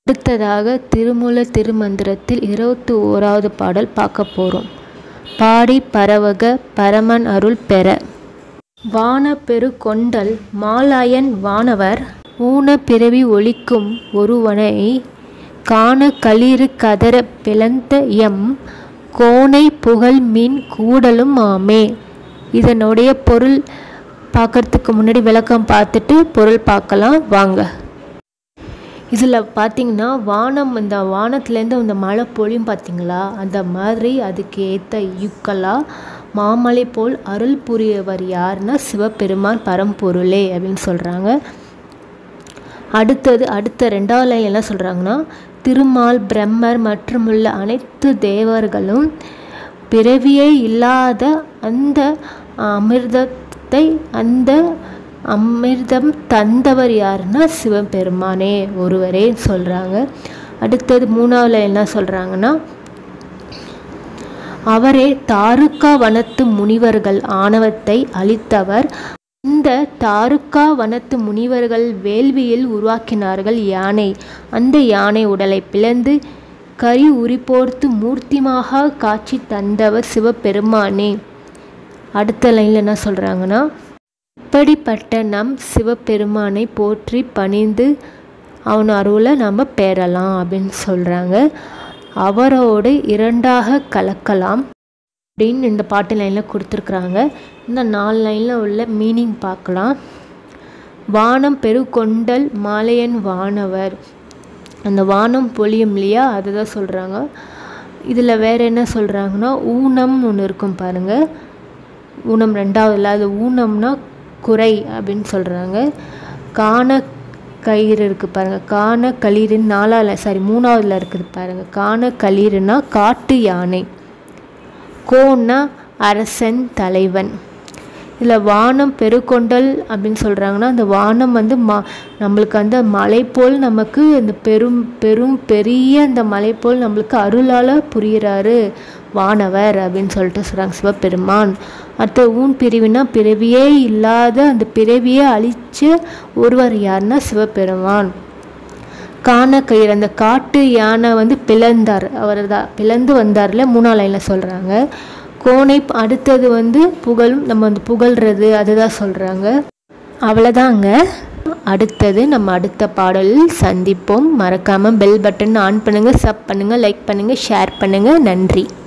அடுத்ததாக திருமூல திருமந்திரத்தில் இருபத்தி ஓராவது பாடல் பார்க்க போகிறோம் பாடி பரவக பரமன் அருள் பெற வானப்பெரு கொண்டல் மாலாயன் வானவர் ஊன பிறவி ஒழிக்கும் ஒருவனை காண களிறு கதற பிளந்த எம் கோனை புகழ் மீன் கூடலும் ஆமே இதனுடைய பொருள் பார்க்கறதுக்கு முன்னாடி விளக்கம் பார்த்துட்டு பொருள் பார்க்கலாம் வாங்க இதில் பார்த்தீங்கன்னா வானம் இந்த வானத்துலேருந்து அந்த மழை பொழியும் பார்த்தீங்களா அந்த மாதிரி அதுக்கு ஏற்ற ஈக்குவலாக மாமலை போல் அருள் புரியவர் யாருன்னா சிவபெருமான் பரம்பொருளே அப்படின்னு சொல்கிறாங்க அடுத்தது அடுத்த ரெண்டாவது லைன் என்ன சொல்கிறாங்கன்னா திருமால் பிரம்மர் மற்றும் உள்ள அனைத்து தேவர்களும் பிறவியே இல்லாத அந்த அமிர்தத்தை அந்த அமிர்தம் தந்தவர் யாருன்னா சிவபெருமானே ஒருவரே சொல்கிறாங்க அடுத்தது மூணாவில் என்ன சொல்கிறாங்கன்னா அவரே தாருக்கா வனத்து முனிவர்கள் ஆணவத்தை அளித்தவர் இந்த தாருக்கா வனத்து முனிவர்கள் வேள்வியில் உருவாக்கினார்கள் யானை அந்த யானை உடலை பிளந்து கரி உரிப்போர்த்து மூர்த்திமாக காட்சி தந்தவர் சிவபெருமானே அடுத்த லைனில் என்ன சொல்கிறாங்கன்னா இப்படிப்பட்ட நம் சிவபெருமானை போற்றி பணிந்து அவன் அருளை நம்ம பெறலாம் அப்படின்னு சொல்கிறாங்க அவரோடு இரண்டாக கலக்கலாம் அப்படின்னு இந்த பாட்டு லைனில் கொடுத்துருக்குறாங்க இந்த நாலு லைனில் உள்ள மீனிங் பார்க்கலாம் வானம் பெருகொண்டல் மாலையன் வானவர் அந்த வானம் பொழியும் இல்லையா அதை தான் சொல்கிறாங்க இதில் வேறு என்ன சொல்கிறாங்கன்னா ஊனம்னு ஒன்று இருக்கும் பாருங்கள் ஊனம் ரெண்டாவதுல அது ஊனம்னா குறை அப்படின்னு சொல்கிறாங்க காண கயிறு இருக்குது பாருங்கள் காண களிறுன்னு நாலாவில் சாரி மூணாவதுல இருக்குது பாருங்கள் காண களிறுனா காட்டு யானை கோன்னா அரசன் தலைவன் இதில் வானம் பெருக்கொண்டல் அப்படின்னு சொல்கிறாங்கன்னா அந்த வானம் வந்து மா நம்மளுக்கு அந்த மலை போல் நமக்கு அந்த பெரும் பெரும் பெரிய அந்த மலை போல் நம்மளுக்கு அருளால் புரிகிறாரு வானவர் அப்படின்னு சொல்லிட்டு சொல்கிறாங்க சிவபெருமான் அடுத்த ஊன் பிரிவுனா பிறவியே இல்லாத அந்த பிறவியே அழிச்ச ஒருவர் யாருன்னா சிவபெருமான் காண கயிறு அந்த காட்டு யானை வந்து பிளந்தார் அவர் தான் பிளந்து வந்தார்ல மூணாம் லைனில் சொல்கிறாங்க கோனை அடுத்தது வந்து புகழும் நம்ம வந்து புகழ்றது அதுதான் சொல்கிறாங்க அவ்வளோதாங்க அடுத்தது நம்ம அடுத்த பாடலில் சந்திப்போம் மறக்காமல் பெல் பட்டன் ஆன் பண்ணுங்கள் சப் பண்ணுங்கள் லைக் பண்ணுங்கள் ஷேர் பண்ணுங்கள் நன்றி